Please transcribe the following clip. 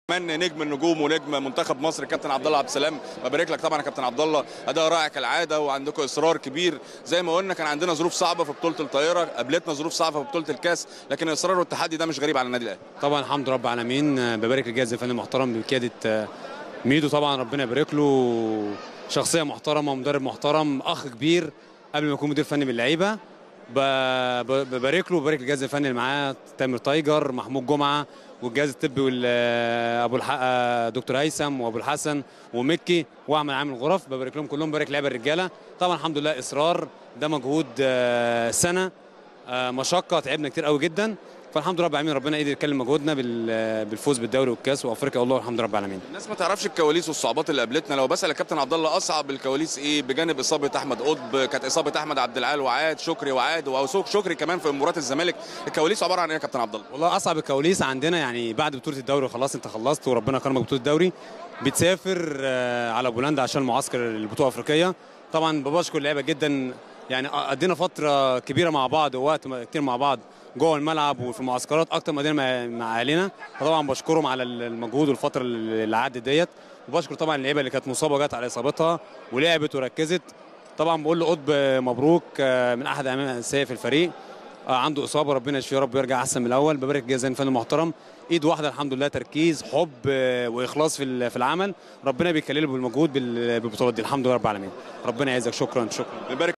كمان نجم النجوم ونجم منتخب مصر كابتن عبد الله عبد السلام ببارك لك طبعا يا كابتن عبد الله اداء رائع كالعاده وعندكم اصرار كبير زي ما قلنا كان عندنا ظروف صعبه في بطوله الطائره قابلتنا ظروف صعبه في بطوله الكاس لكن الاصرار والتحدي ده مش غريب على النادي الاهلي طبعا الحمد رب العالمين آه، ببارك للجهاز الفني المحترم بقياده آه، ميدو طبعا ربنا يبارك له شخصيه محترمه مدرب محترم اخ كبير قبل ما يكون مدير فني باللعيبه ب- ب- ببارك له وببارك للجهاز الفني اللي معاه تامر تايجر محمود جمعه والجهاز الطبي وال- آه، ابو الح... آه، دكتور هيثم وابو الحسن ومكي واعمل عامل غرف ببارك لهم كلهم ببارك لعيبه الرجاله طبعا الحمد لله اصرار ده مجهود آه، سنه آه، مشقه تعبنا كتير قوي جدا فالحمد لله رب العالمين ربنا قدر يكلم مجهودنا بال- بالفوز بالدوري والكاس وافريقيا والله الحمد لله رب العالمين الناس ما تعرفش الكواليس والصعوبات اللي قابلتنا لو بسال الكابتن عبد الله اصعب الكواليس ايه بجانب اصابه احمد قطب كانت اصابه احمد عبد العال وعاد شكري وعاد وسوق شكري كمان في مباراه الزمالك الكواليس عباره عن ايه يا كابتن عبد الله والله اصعب الكواليس عندنا يعني بعد بطوله الدوري خلاص انت خلصت وربنا كرمك بطوله الدوري بتسافر آه، على بولندا عشان معسكر البطوله الافريقيه طبعا ببشكر اللعيبه جدا يعني قضينا فتره كبيره مع بعض ووقت كتير مع بعض جوه الملعب وفي المعسكرات اكتر ما قضينا مع- مع اهلنا فطبعا بشكرهم على المجهود والفتره اللي عدت ديت وبشكر طبعا اللعيبه اللي كانت مصابه جت على اصابتها ولعبت وركزت طبعا بقول لقطب مبروك آه، من احد اعمال الاساسيه في الفريق آه، عنده اصابه ربنا يشفيه يا رب ويرجع احسن من الاول ببارك الجهاز الفني المحترم ايد واحده الحمد لله تركيز حب آه، واخلاص في ال- في العمل ربنا بيكلله بالمجهود بال- بالبطولات دي الحمد لله رب العالمين ربنا يعزك شكرا شكرا نبارك